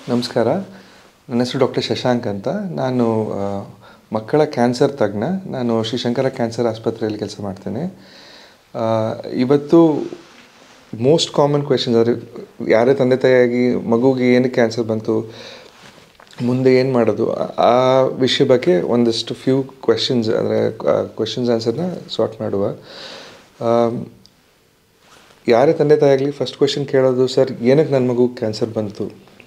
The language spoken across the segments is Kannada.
ನಮಸ್ಕಾರ ನನ್ನ ಹೆಸರು ಡಾಕ್ಟರ್ ಶಶಾಂಕ್ ಅಂತ ನಾನು ಆ, ಮಕ್ಕಳ ಕ್ಯಾನ್ಸರ್ ತಜ್ಞ ನಾನು ಶ್ರೀ ಶಂಕರ ಕ್ಯಾನ್ಸರ್ ಆಸ್ಪತ್ರೆಯಲ್ಲಿ ಕೆಲಸ ಮಾಡ್ತೇನೆ ಆ, ಇವತ್ತು ಮೋಸ್ಟ್ ಕಾಮನ್ ಕ್ವೆಶನ್ಸ್ ಅಂದರೆ ಯಾರೇ ತಂದೆ ತಾಯಿಯಾಗಿ ಮಗುಗೆ ಏನಕ್ಕೆ ಕ್ಯಾನ್ಸರ್ ಬಂತು ಮುಂದೆ ಏನು ಮಾಡೋದು ಆ- ಆ ವಿಷಯ ಬಗ್ಗೆ ಒಂದಷ್ಟು ಫ್ಯೂ ಕ್ವೆಶನ್ಸ್ ಅಂದರೆ ಕ್ವೆಶನ್ಸ್ ಆನ್ಸರ್ನ ಸಾರ್ಟ್ ಮಾಡುವ ಆಮ್, ಯಾರೇ ತಂದೆ ತಾಯಿಯಾಗಲಿ ಫಸ್ಟ್ ಕ್ವೆಶನ್ ಕೇಳೋದು ಸರ್ ಏನಕ್ಕೆ ನನ್ನ ಮಗು ಕ್ಯಾನ್ಸರ್ ಬಂತು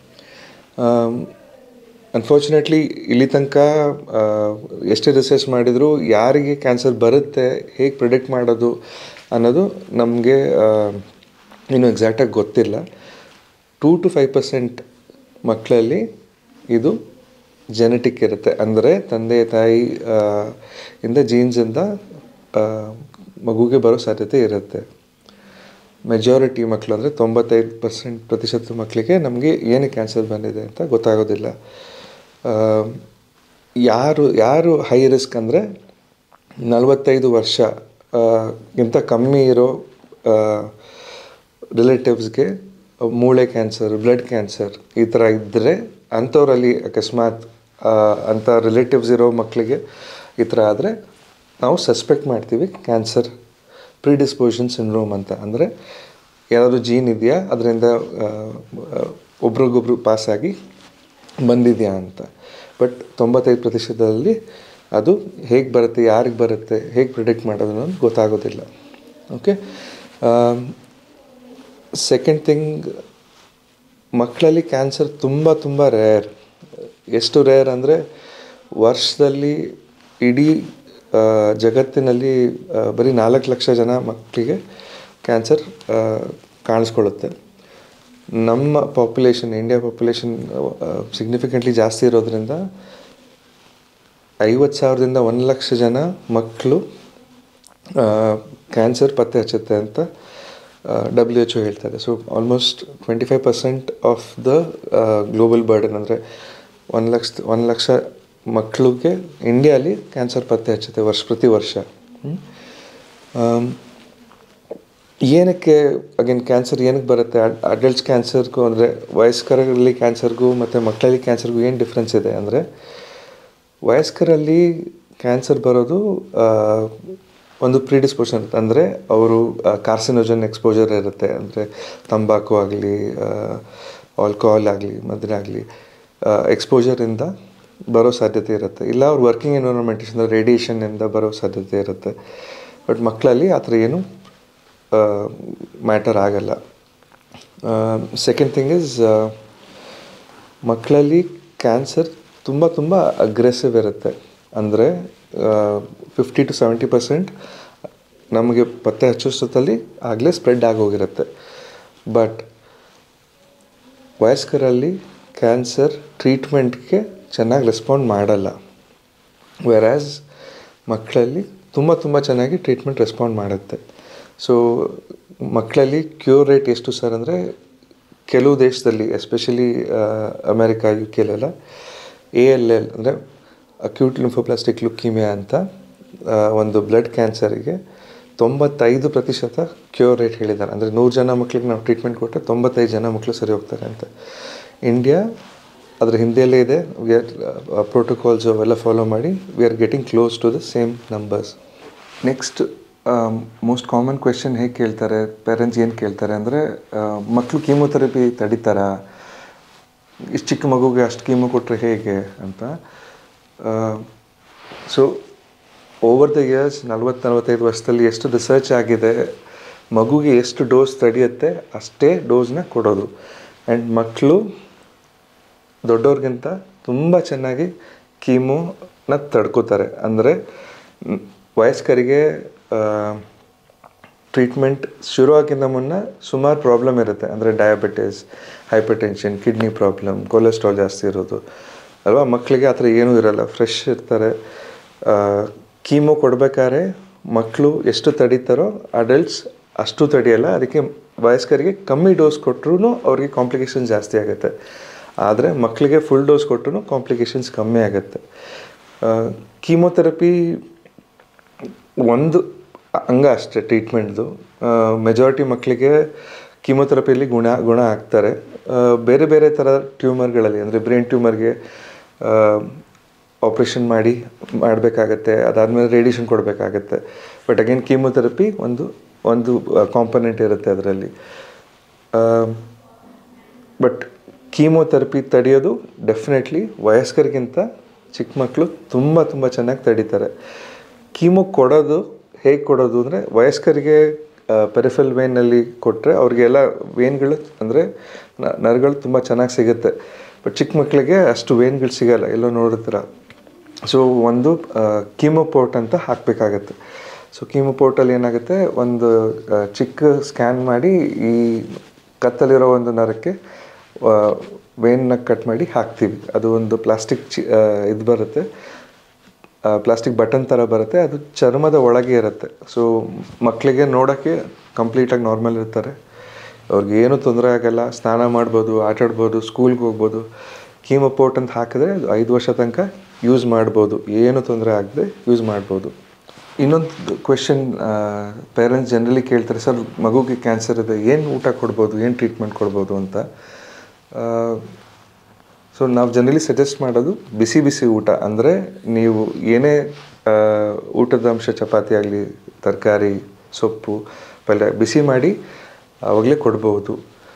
ಅನ್ಫಾರ್ಚುನೇಟ್ಲಿ ಇಲ್ಲಿ ತನಕ ಆ, ಎಷ್ಟೇ ರಿಸರ್ಚ್ ಮಾಡಿದರೂ ಯಾರಿಗೆ ಕ್ಯಾನ್ಸರ್ ಬರುತ್ತೆ ಹೇಗೆ ಪ್ರಿಡಿಕ್ಟ್ ಮಾಡೋದು ಅನ್ನೋದು ನಮಗೆ ಇನ್ನೂ ಎಕ್ಸಾಕ್ಟಾಗಿ ಗೊತ್ತಿಲ್ಲ ಟೂ ಟು ಫೈವ್ ಪರ್ಸೆಂಟ್ ಮಕ್ಕಳಲ್ಲಿ ಇದು ಜೆನೆಟಿಕ್ ಇರುತ್ತೆ ಅಂದರೆ ತಂದೆ ತಾಯಿ ಆ, ಇಂದ ಜೀನ್ಸಿಂದ ಮಗುಗೆ ಬರೋ ಸಾಧ್ಯತೆ ಇರುತ್ತೆ ಮೆಜಾರಿಟಿ ಮಕ್ಕಳು ಅಂದರೆ ತೊಂಬತ್ತೈದು ಪರ್ಸೆಂಟ್ ಪ್ರತಿಶತ ಮಕ್ಕಳಿಗೆ ನಮಗೆ ಏನು ಕ್ಯಾನ್ಸರ್ ಬಂದಿದೆ ಅಂತ ಗೊತ್ತಾಗೋದಿಲ್ಲ ಆ, ಯಾರು ಯಾರು ಹೈ ರಿಸ್ಕ್ ಅಂದರೆ ನಲವತ್ತೈದು ವರ್ಷ ಆ, ಗಿಂತ ಕಮ್ಮಿ ಇರೋ ರಿಲೇಟಿವ್ಸ್ಗೆ ಮೂಳೆ ಕ್ಯಾನ್ಸರ್ ಬ್ಲಡ್ ಕ್ಯಾನ್ಸರ್ ಈ ಥರ ಇದ್ದರೆ ಅಂಥವ್ರಲ್ಲಿ ಅಕಸ್ಮಾತ್ ಆ, ಅಂಥ ರಿಲೇಟಿವ್ಸ್ ಇರೋ ಮಕ್ಕಳಿಗೆ ಈ ಥರ ಆದರೆ ನಾವು ಸಸ್ಪೆಕ್ಟ್ ಮಾಡ್ತೀವಿ ಕ್ಯಾನ್ಸರ್ ಪ್ರಿಡಿಸ್ಪೋಷನ್ ಸಿಂಡ್ರೋಮ್ ಅಂತ ಅಂದರೆ ಯಾರಾದರೂ ಜೀನ್ ಇದೆಯಾ ಅದರಿಂದ ಒಬ್ರಿಗೊಬ್ರು ಪಾಸಾಗಿ ಬಂದಿದೆಯಾ ಅಂತ ಬಟ್ ತೊಂಬತ್ತೈದು ಪ್ರತಿಶತದಲ್ಲಿ ಅದು ಹೇಗೆ ಬರುತ್ತೆ ಯಾರಿಗೆ ಬರುತ್ತೆ ಹೇಗೆ ಪ್ರಿಡಿಕ್ಟ್ ಮಾಡೋದು ಅನ್ನೋದು ಗೊತ್ತಾಗೋದಿಲ್ಲ ಓಕೆ ಸೆಕೆಂಡ್ ಥಿಂಗ್ ಮಕ್ಕಳಲ್ಲಿ ಕ್ಯಾನ್ಸರ್ ತುಂಬ ತುಂಬ ರೇರ್ ಎಷ್ಟು ರೇರ್ ಅಂದರೆ ವರ್ಷದಲ್ಲಿ ಇಡೀ ಆ, ಜಗತ್ತಿನಲ್ಲಿ ಆ, ಬರೀ ನಾಲ್ಕು ಲಕ್ಷ ಜನ ಮಕ್ಕಳಿಗೆ ಕ್ಯಾನ್ಸರ್ ಕಾಣಿಸ್ಕೊಳ್ಳುತ್ತೆ ನಮ್ಮ ಪಾಪ್ಯುಲೇಷನ್ ಇಂಡಿಯಾ ಪಾಪ್ಯುಲೇಷನ್ ಸಿಗ್ನಿಫಿಕೆಂಟ್ಲಿ ಜಾಸ್ತಿ ಇರೋದ್ರಿಂದ ಐವತ್ತು ಸಾವಿರದಿಂದ ಒಂದು ಲಕ್ಷ ಜನ ಮಕ್ಕಳು ಕ್ಯಾನ್ಸರ್ ಪತ್ತೆ ಹಚ್ಚುತ್ತೆ ಅಂತ ಡಬ್ಲ್ಯೂ ಎಚ್ ಒ ಹೇಳ್ತಾರೆ so almost twenty five percent of the global burden ಅಂದರೆ ಒಂದು ಲಕ್ಷ ಒಂದು ಲಕ್ಷ ಮಕ್ಕಳಿಗೆ ಇಂಡಿಯಾಲಿ ಕ್ಯಾನ್ಸರ್ ಪತ್ತೆ ಹಚ್ಚುತ್ತೆ ವರ್ಷ ಪ್ರತಿ ವರ್ಷ ಹ್ಮ್? ಆಮ್, ಏನಕ್ಕೆ ಅಗೇನ್ ಕ್ಯಾನ್ಸರ್ ಏನಕ್ಕೆ ಬರುತ್ತೆ ಅಡಲ್ಟ್ಸ್ ಕ್ಯಾನ್ಸರ್ಗೂ ಅಂದರೆ ವಯಸ್ಕರಲ್ಲಿ ಕ್ಯಾನ್ಸರ್ಗೂ ಮತ್ತು ಮಕ್ಕಳಲ್ಲಿ ಕ್ಯಾನ್ಸರ್ಗೂ ಏನು ಡಿಫ್ರೆನ್ಸ್ ಇದೆ ಅಂದರೆ ವಯಸ್ಕರಲ್ಲಿ ಕ್ಯಾನ್ಸರ್ ಬರೋದು ಆ, ಒಂದು ಪ್ರಿಡಿಸ್ಪೋಷನ್ ಅಂದರೆ ಅವರು ಕಾರ್ಸಿನೋಜನ್ ಎಕ್ಸ್ಪೋಜರ್ ಇರುತ್ತೆ ಅಂದರೆ ತಂಬಾಕು ಆಗಲಿ ಆಲ್ಕೋಹಾಲ್ ಆಗಲಿ ಮದ್ರೆ ಆಗಲಿ ಎಕ್ಸ್ಪೋಜರಿಂದ ಬರೋ ಸಾಧ್ಯತೆ ಇರುತ್ತೆ ಇಲ್ಲ ಅವ್ರು ವರ್ಕಿಂಗ್ ಎನ್ವಿರಾನ್ಮೆಂಟ್ ಅಂದರೆ ರೇಡಿಯೇಷನ್ನಿಂದ ಬರೋ ಸಾಧ್ಯತೆ ಇರುತ್ತೆ ಬಟ್ ಮಕ್ಕಳಲ್ಲಿ ಆ ಥರ ಏನು ಮ್ಯಾಟರ್ ಆಗಲ್ಲ ಸೆಕೆಂಡ್ ಥಿಂಗ್ ಇಸ್ ಮಕ್ಕಳಲ್ಲಿ ಕ್ಯಾನ್ಸರ್ ತುಂಬ ತುಂಬ ಅಗ್ರೆಸಿವ್ ಇರುತ್ತೆ ಅಂದರೆ ಫಿಫ್ಟಿ ಟು ಸೆವೆಂಟಿ ಪರ್ಸೆಂಟ್ ನಮಗೆ ಪತ್ತೆ ಹಚ್ಚೋಷ್ಟೊತ್ತಲ್ಲಿ ಆಗಲೇ ಸ್ಪ್ರೆಡ್ ಆಗೋಗಿರುತ್ತೆ ಬಟ್ ವಯಸ್ಕರಲ್ಲಿ ಕ್ಯಾನ್ಸರ್ ಟ್ರೀಟ್ಮೆಂಟ್ಗೆ ಚೆನ್ನಾಗಿ ರೆಸ್ಪಾಂಡ್ ಮಾಡಲ್ಲ ವೆರಾಸ್ ಮಕ್ಕಳಲ್ಲಿ ತುಂಬ ತುಂಬ ಚೆನ್ನಾಗಿ ಟ್ರೀಟ್ಮೆಂಟ್ ರೆಸ್ಪಾಂಡ್ ಮಾಡುತ್ತೆ ಸೊ ಮಕ್ಕಳಲ್ಲಿ ಕ್ಯೂರ್ ರೇಟ್ ಎಷ್ಟು ಸರ್ ಅಂದರೆ ಕೆಲವು ದೇಶದಲ್ಲಿ ಎಸ್ಪೆಷಲಿ ಅಮೆರಿಕಾ ಯು ಕೆಲೆಲ್ಲ ಎ ಎಲ್ ಎಲ್ ಅಂದರೆ ಅಕ್ಯೂಟ್ ಲಿಂಫೋಪ್ಲಾಸ್ಟಿಕ್ ಲುಕೀಮಿಯಾ ಅಂತ ಆ, ಒಂದು ಬ್ಲಡ್ ಕ್ಯಾನ್ಸರಿಗೆ ತೊಂಬತ್ತೈದು ಪ್ರತಿಶತ ಕ್ಯೂರ್ ರೇಟ್ ಹೇಳಿದ್ದಾರೆ ಅಂದರೆ ನೂರು ಜನ ಮಕ್ಕಳಿಗೆ ನಾವು ಟ್ರೀಟ್ಮೆಂಟ್ ಕೊಟ್ಟರೆ ತೊಂಬತ್ತೈದು ಜನ ಮಕ್ಕಳು ಸರಿ ಹೋಗ್ತಾರೆ ಅಂತ ಇಂಡಿಯಾ ಅದ್ರ ಹಿಂದೆಯಲ್ಲೇ ಇದೆ ವಿ ಆರ್ ಪ್ರೋಟೋಕಾಲ್ಸ್ ಅವೆಲ್ಲ ಫಾಲೋ ಮಾಡಿ we are getting close to the same numbers next most common question ಹೇಗೆ ಕೇಳ್ತಾರೆ ಪೇರೆಂಟ್ಸ್ ಏನು ಕೇಳ್ತಾರೆ ಅಂದರೆ ಮಕ್ಕಳು ಕೀಮೋಥೆರಪಿ ತಡಿತಾರಾ ಇಷ್ಟು ಚಿಕ್ಕ ಮಗುಗೆ ಅಷ್ಟು ಕೀಮೋ ಕೊಟ್ಟರೆ ಹೇಗೆ ಅಂತ ಸೊ ಓವರ್ ದ ಇಯರ್ಸ್ ನಲ್ವತ್ತು ನಲ್ವತ್ತೈದು ವರ್ಷದಲ್ಲಿ ಎಷ್ಟು ರಿಸರ್ಚ್ ಆಗಿದೆ ಮಗುಗೆ ಎಷ್ಟು ಡೋಸ್ ತಡೆಯುತ್ತೆ ಅಷ್ಟೇ ಡೋಸ್ನ ಕೊಡೋದು ಆ್ಯಂಡ್ ಮಕ್ಕಳು ದೊಡ್ಡವ್ರಿಗಿಂತ ತುಂಬ ಚೆನ್ನಾಗಿ ಕೀಮೋನ ತಡ್ಕೋತಾರೆ ಅಂದರೆ ಮ್, ವಯಸ್ಕರಿಗೆ ಟ್ರೀಟ್ಮೆಂಟ್ ಶುರು ಆಗಿಂದ ಮುನ್ನ ಸುಮಾರು ಪ್ರಾಬ್ಲಮ್ ಇರುತ್ತೆ ಅಂದರೆ diabetes hypertension kidney problem cholesterol ಜಾಸ್ತಿ ಇರೋದು ಅಲ್ವಾ ಮಕ್ಕಳಿಗೆ ಆ ಥರ ಏನೂ ಇರಲ್ಲ ಫ್ರೆಶ್ ಇರ್ತಾರೆ ಕೀಮೋ ಕೊಡ್ಬೇಕಾದ್ರೆ ಮಕ್ಕಳು ಎಷ್ಟು ತಡೀತಾರೋ ಅಡಲ್ಟ್ಸ್ ಅಷ್ಟು ತಡೆಯಲ್ಲ ಅದಕ್ಕೆ ವಯಸ್ಕರಿಗೆ ಕಮ್ಮಿ ಡೋಸ್ ಕೊಟ್ಟರು ಅವ್ರಿಗೆ ಕಾಂಪ್ಲಿಕೇಶನ್ ಜಾಸ್ತಿ ಆಗುತ್ತೆ ಆದರೆ ಮಕ್ಕಳಿಗೆ ಫುಲ್ ಡೋಸ್ ಕೊಟ್ಟರು ಕಾಂಪ್ಲಿಕೇಶನ್ಸ್ ಕಮ್ಮಿ ಆಗುತ್ತೆ ಕೀಮೋಥೆರಪಿ ಒಂದು ಅಂಗ ಅಷ್ಟೇ ಟ್ರೀಟ್ಮೆಂಟ್ದು ಮೆಜಾರಿಟಿ ಮಕ್ಕಳಿಗೆ ಕೀಮೊಥೆರಪಿಯಲ್ಲಿ ಗುಣ ಗುಣ ಆಗ್ತಾರೆ ಆ, ಬೇರೆ ಬೇರೆ ಥರ ಟ್ಯೂಮರ್ಗಳಲ್ಲಿ ಅಂದರೆ ಬ್ರೈನ್ ಟ್ಯೂಮರ್ಗೆ ಆಪ್ರೇಷನ್ ಮಾಡಿ ಮಾಡಬೇಕಾಗತ್ತೆ ಅದಾದಮೇಲೆ ರೇಡಿಯೇಷನ್ ಕೊಡಬೇಕಾಗತ್ತೆ ಬಟ್ ಅಗೇನ್ ಕೀಮೊಥೆರಪಿ ಒಂದು ಒಂದು ಕಾಂಪೊನೆಂಟ್ ಇರುತ್ತೆ ಅದರಲ್ಲಿ ಬಟ್ ಕೀಮೊಥೆರಪಿ ತಡೆಯೋದು ಡೆಫಿನೆಟ್ಲಿ ವಯಸ್ಕರಿಗಿಂತ ಚಿಕ್ಕ ಮಕ್ಕಳು ತುಂಬ ತುಂಬ ಚೆನ್ನಾಗಿ ತಡೀತಾರೆ ಕೀಮೋ ಕೊಡೋದು ಹೇಗೆ ಕೊಡೋದು ಅಂದರೆ ವಯಸ್ಕರಿಗೆ ಪೆರಿಫಲ್ ವೇನಲ್ಲಿ ಕೊಟ್ಟರೆ ಅವ್ರಿಗೆಲ್ಲ ವೇನ್ಗಳು ಅಂದರೆ ನರಗಳು ತುಂಬ ಚೆನ್ನಾಗಿ ಸಿಗುತ್ತೆ ಬಟ್ ಚಿಕ್ಕ ಮಕ್ಕಳಿಗೆ ಅಷ್ಟು ವೇನ್ಗಳು ಸಿಗಲ್ಲ ಎಲ್ಲೋ ನೋಡಿರ್ತೀರ ಸೊ ಒಂದು ಕೀಮೋ ಪೋರ್ಟ್ ಅಂತ ಹಾಕಬೇಕಾಗತ್ತೆ ಸೊ ಕೀಮೋ ಪೋರ್ಟಲ್ಲಿ ಏನಾಗುತ್ತೆ ಒಂದು ಆ, ಚಿಕ್ಕ ಸ್ಕ್ಯಾನ್ ಮಾಡಿ ಈ ಕತ್ತಲಿರೋ ಒಂದು ನರಕ್ಕೆ ವೇನ್ನ ಕಟ್ ಮಾಡಿ ಹಾಕ್ತೀವಿ ಅದು ಒಂದು ಪ್ಲಾಸ್ಟಿಕ್ ಚಿ ಇದು ಬರುತ್ತೆ ಪ್ಲಾಸ್ಟಿಕ್ ಬಟನ್ ಥರ ಬರುತ್ತೆ ಅದು ಚರ್ಮದ ಒಳಗೆ ಇರುತ್ತೆ ಸೊ ಮಕ್ಕಳಿಗೆ ನೋಡೋಕ್ಕೆ ಕಂಪ್ಲೀಟಾಗಿ ನಾರ್ಮಲ್ ಇರ್ತಾರೆ ಅವ್ರಿಗೆ ಏನೂ ತೊಂದರೆ ಆಗಲ್ಲ ಸ್ನಾನ ಮಾಡ್ಬೋದು ಆಟ ಆಡ್ಬೋದು ಸ್ಕೂಲ್ಗೆ ಹೋಗ್ಬೋದು ಕೀಮೋ ಪೋರ್ಟ್ ಅಂತ ಹಾಕಿದ್ರೆ ಅದು ಐದು ವರ್ಷ ತನಕ ಯೂಸ್ ಮಾಡ್ಬೋದು ಏನು ತೊಂದರೆ ಆಗದೆ ಯೂಸ್ ಮಾಡ್ಬೋದು ಇನ್ನೊಂದು ಕ್ವೆಶನ್ ಪೇರೆಂಟ್ಸ್ ಜನರಲಿ ಕೇಳ್ತಾರೆ ಸರ್ ಮಗುಗೆ ಕ್ಯಾನ್ಸರ್ ಇದೆ ಏನು ಊಟ ಕೊಡ್ಬೋದು ಏನು ಟ್ರೀಟ್ಮೆಂಟ್ ಕೊಡ್ಬೋದು ಅಂತ ಸೊ ನಾವು ಜನರಲಿ ಸಜೆಸ್ಟ್ ಮಾಡೋದು ಬಿಸಿ ಬಿಸಿ ಊಟ ಅಂದರೆ ನೀವು ಏನೇ ಆ, ಊಟದ ಅಂಶ ಚಪಾತಿ ಆಗಲಿ ತರಕಾರಿ ಸೊಪ್ಪು ಪಲ್ಯ ಬಿಸಿ ಮಾಡಿ ಆವಾಗಲೇ ಕೊಡ್ಬೋದು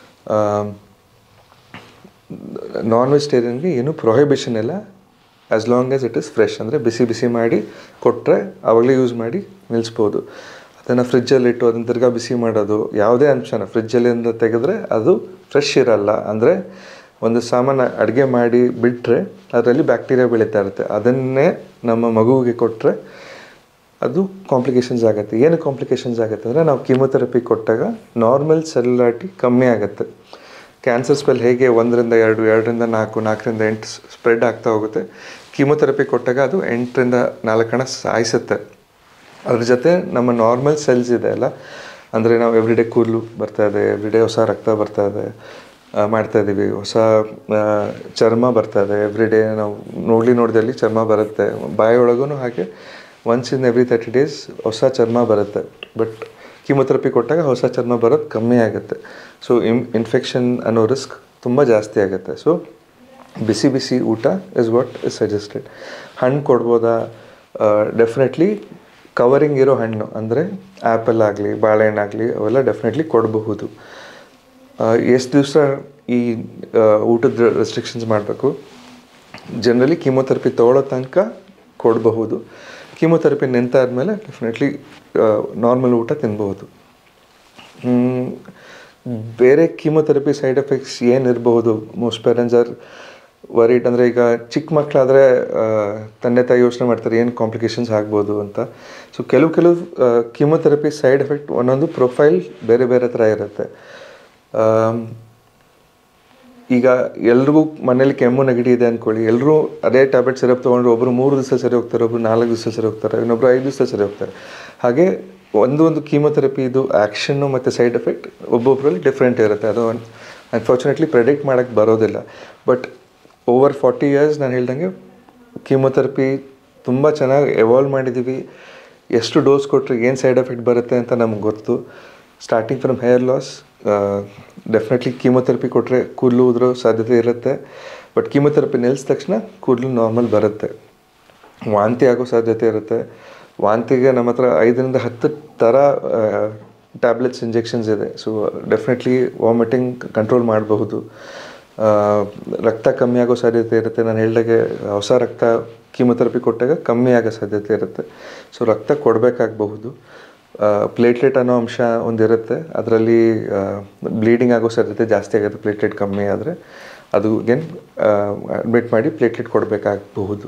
ನಾನ್ ವೆಜಿಟೇರಿಯನ್ಗೆ ಏನು ಪ್ರೊಹಿಬಿಷನ್ ಇಲ್ಲ as long as it is fresh ಅಂದರೆ ಬಿಸಿ ಬಿಸಿ ಮಾಡಿ ಕೊಟ್ಟರೆ ಆವಾಗಲೇ ಯೂಸ್ ಮಾಡಿ ನಿಲ್ಲಿಸ್ಬೋದು ಅದನ್ನು ಫ್ರಿಜ್ಜಲ್ಲಿ ಇಟ್ಟು ಅದನ್ನ ತಿರ್ಗಾ ಬಿಸಿ ಮಾಡೋದು ಯಾವುದೇ ಅಂಶನ ಫ್ರಿಜ್ಜಲ್ಲಿಂದ ತೆಗೆದ್ರೆ ಅದು ಫ್ರೆಶ್ ಇರಲ್ಲ ಅಂದರೆ ಒಂದು ಸಾಮಾನು ಅಡುಗೆ ಮಾಡಿ ಬಿಟ್ಟರೆ ಅದರಲ್ಲಿ ಬ್ಯಾಕ್ಟೀರಿಯಾ ಬೆಳೀತಾ ಇರುತ್ತೆ ಅದನ್ನೇ ನಮ್ಮ ಮಗುವಿಗೆ ಕೊಟ್ಟರೆ ಅದು ಕಾಂಪ್ಲಿಕೇಶನ್ಸ್ ಆಗುತ್ತೆ ಏನು ಕಾಂಪ್ಲಿಕೇಶನ್ಸ್ ಆಗುತ್ತೆ ಅಂದರೆ ನಾವು ಕೀಮೊಥೆರಪಿ ಕೊಟ್ಟಾಗ ನಾರ್ಮಲ್ ಸೆಲ್ಯುಲಾರಿಟಿ ಕಮ್ಮಿ ಆಗುತ್ತೆ ಕ್ಯಾನ್ಸರ್ ಸ್ಪೆಲ್ ಹೇಗೆ ಒಂದರಿಂದ ಎರಡು ಎರಡರಿಂದ ನಾಲ್ಕು ನಾಲ್ಕರಿಂದ ಎಂಟು ಸ್ಪ್ರೆಡ್ ಆಗ್ತಾ ಹೋಗುತ್ತೆ ಕೀಮೊಥೆರಪಿ ಕೊಟ್ಟಾಗ ಅದು ಎಂಟರಿಂದ ನಾಲ್ಕು ಹಣ ಸಾಯಿಸುತ್ತೆ ಅದ್ರ ಜೊತೆ ನಮ್ಮ ನಾರ್ಮಲ್ ಸೆಲ್ಸ್ ಇದೆ ಅಲ್ಲ ಅಂದರೆ ನಾವು ಎವ್ರಿಡೇ ಕೂದಲು ಬರ್ತಾ ಇದೆ ಎವ್ರಿಡೇ ಹೊಸ ರಕ್ತ ಬರ್ತಾ ಇದೆ ಆ, ಮಾಡ್ತಾ ಇದ್ದೀವಿ ಹೊಸ ಆ, ಚರ್ಮ ಬರ್ತಾ ಇದೆ ಎವ್ರಿಡೇ ನಾವು ನೋಡ್ಲಿ ನೋಡ್ದಲ್ಲಿ ಚರ್ಮ ಬರುತ್ತೆ ಬಾಯೊಳಗೂ ಹಾಗೆ once in every thirty days ಹೊಸ ಚರ್ಮ ಬರುತ್ತೆ ಬಟ್ ಕೀಮೊಥೆರಪಿ ಕೊಟ್ಟಾಗ ಹೊಸ ಚರ್ಮ ಬರೋದು ಕಮ್ಮಿ ಆಗುತ್ತೆ ಸೊ ಇನ್ ಇನ್ಫೆಕ್ಷನ್ ಅನ್ನೋ ರಿಸ್ಕ್ ತುಂಬ ಜಾಸ್ತಿ ಆಗುತ್ತೆ ಸೊ ಬಿಸಿ ಬಿಸಿ ಊಟ ಇಸ್ ವಾಟ್ ಇಸ್ ಸಜೆಸ್ಟೆಡ್ ಹಣ್ಣು ಕೊಡ್ಬೋದಾ ಡೆಫಿನೆಟ್ಲಿ ಕವರಿಂಗ್ ಇರೋ ಹಣ್ಣು ಅಂದರೆ ಆ್ಯಪಲ್ ಆಗಲಿ ಬಾಳೆಹಣ್ಣಾಗಲಿ ಅವೆಲ್ಲ ಡೆಫಿನೆಟ್ಲಿ ಕೊಡಬಹುದು ಎಷ್ಟು ದಿವಸ ಈ ಆ, ಊಟದ ರೆಸ್ಟ್ರಿಕ್ಷನ್ಸ್ ಮಾಡಬೇಕು ಜನರಲಿ ಕೀಮೊಥೆರಪಿ ತೊಗೊಳ್ಳೋ ತನಕ ಕೊಡಬಹುದು ಕೀಮೊಥೆರಪಿ ನಿಂತಾದ್ಮೇಲೆ ಡೆಫಿನೆಟ್ಲಿ ನಾರ್ಮಲ್ ಊಟ ತಿನ್ಬಹುದು ಹ್ಮ್, ಬೇರೆ ಕೀಮೊಥೆರಪಿ ಸೈಡ್ ಎಫೆಕ್ಟ್ಸ್ ಏನಿರಬಹುದು ಮೋಸ್ಟ್ ಪೇರೆಂಟ್ಸ್ ಆರ್ ವರಿಡ್ ಅಂದರೆ ಈಗ ಚಿಕ್ಕ ಮಕ್ಕಳಾದರೆ ತಂದೆ ತಾಯಿ ಯೋಚನೆ ಮಾಡ್ತಾರೆ ಏನು ಕಾಂಪ್ಲಿಕೇಶನ್ಸ್ ಆಗ್ಬೋದು ಅಂತ ಸೊ ಕೆಲವು ಕೆಲವು ಕೀಮೊಥೆರಪಿ ಸೈಡ್ ಎಫೆಕ್ಟ್ ಒಂದೊಂದು ಪ್ರೊಫೈಲ್ ಬೇರೆ ಬೇರೆ ಥರ ಇರುತ್ತೆ ಆಮ್, ಈಗ ಎಲ್ರಿಗೂ ಮನೇಲಿ ಕೆಮ್ಮು ನೆಗಡಿ ಇದೆ ಅಂದ್ಕೊಳ್ಳಿ ಎಲ್ಲರೂ ಅದೇ ಟ್ಯಾಬ್ಲೆಟ್ ಸಿರಪ್ ತೊಗೊಂಡ್ರು ಒಬ್ಬರು ಮೂರು ದಿವಸ ಸರಿ ಹೋಗ್ತಾರೆ ಒಬ್ರು ನಾಲ್ಕು ದಿವಸ ಸರಿ ಹೋಗ್ತಾರೆ ಇನ್ನೊಬ್ರು ಐದು ದಿವಸ ಸರಿ ಹೋಗ್ತಾರೆ ಹಾಗೆ ಒಂದು ಒಂದು ಕೀಮೊಥೆರಪಿ ಇದು ಆ್ಯಕ್ಷನ್ನು ಮತ್ತು ಸೈಡ್ ಎಫೆಕ್ಟ್ ಒಬ್ಬೊಬ್ಬರಲ್ಲಿ ಡಿಫ್ರೆಂಟ್ ಇರುತ್ತೆ ಅದು ಅನ್ಫಾರ್ಚುನೇಟ್ಲಿ ಪ್ರೆಡಿಕ್ಟ್ ಮಾಡೋಕ್ಕೆ ಬರೋದಿಲ್ಲ ಬಟ್ ಓವರ್ ಫಾರ್ಟಿ ಇಯರ್ಸ್ ನಾನು ಹೇಳ್ದಂಗೆ ಕೀಮೊಥೆರಪಿ ತುಂಬ ಚೆನ್ನಾಗಿ ಎವಾಲ್ವ್ ಮಾಡಿದ್ದೀವಿ ಎಷ್ಟು ಡೋಸ್ ಕೊಟ್ಟರೆ ಏನು ಸೈಡ್ ಎಫೆಕ್ಟ್ ಬರುತ್ತೆ ಅಂತ ನಮ್ಗೆ ಗೊತ್ತು starting from hair loss definitely chemotherapy ಕೊಟ್ಟರೆ ಕೂದಲು ಉದುರೋ ಸಾಧ್ಯತೆ ಇರುತ್ತೆ ಬಟ್ ಕೀಮೊಥೆರಪಿ ನಿಲ್ಲಿಸಿದ ತಕ್ಷಣ ಕೂದಲು ನಾರ್ಮಲ್ ಬರುತ್ತೆ ವಾಂತಿ ಆಗೋ ಸಾಧ್ಯತೆ ಇರುತ್ತೆ ವಾಂತಿಗೆ ನಮ್ಮ ಹತ್ರ ಐದರಿಂದ ಹತ್ತು ಥರ ಟ್ಯಾಬ್ಲೆಟ್ಸ್ ಇಂಜೆಕ್ಷನ್ಸ್ ಇದೆ ಸೊ ಡೆಫಿನೆಟ್ಲಿ ವಾಮಿಟಿಂಗ್ ಕಂಟ್ರೋಲ್ ಮಾಡಬಹುದು ಆ, ರಕ್ತ ಕಮ್ಮಿ ಆಗೋ ಸಾಧ್ಯತೆ ಇರುತ್ತೆ ನಾನು ಹೇಳ್ದಾಗೆ ಹೊಸ ರಕ್ತ ಕೀಮೊಥೆರಪಿ ಕೊಟ್ಟಾಗ ಕಮ್ಮಿ ಆಗೋ ಸಾಧ್ಯತೆ ಇರುತ್ತೆ ಸೊ ರಕ್ತ ಕೊಡಬೇಕಾಗಬಹುದು ಪ್ಲೇಟ್ಲೆಟ್ ಅನ್ನೋ ಅಂಶ ಒಂದಿರುತ್ತೆ ಅದರಲ್ಲಿ ಬ್ಲೀಡಿಂಗ್ ಆಗೋ ಸಾಧ್ಯತೆ ಜಾಸ್ತಿ ಆಗುತ್ತೆ ಪ್ಲೇಟ್ಲೆಟ್ ಕಮ್ಮಿ ಆದರೆ ಅದು ಅಗೇನ್ ಅಡ್ಮಿಟ್ ಮಾಡಿ ಪ್ಲೇಟ್ಲೆಟ್ ಕೊಡಬೇಕಾಗಬಹುದು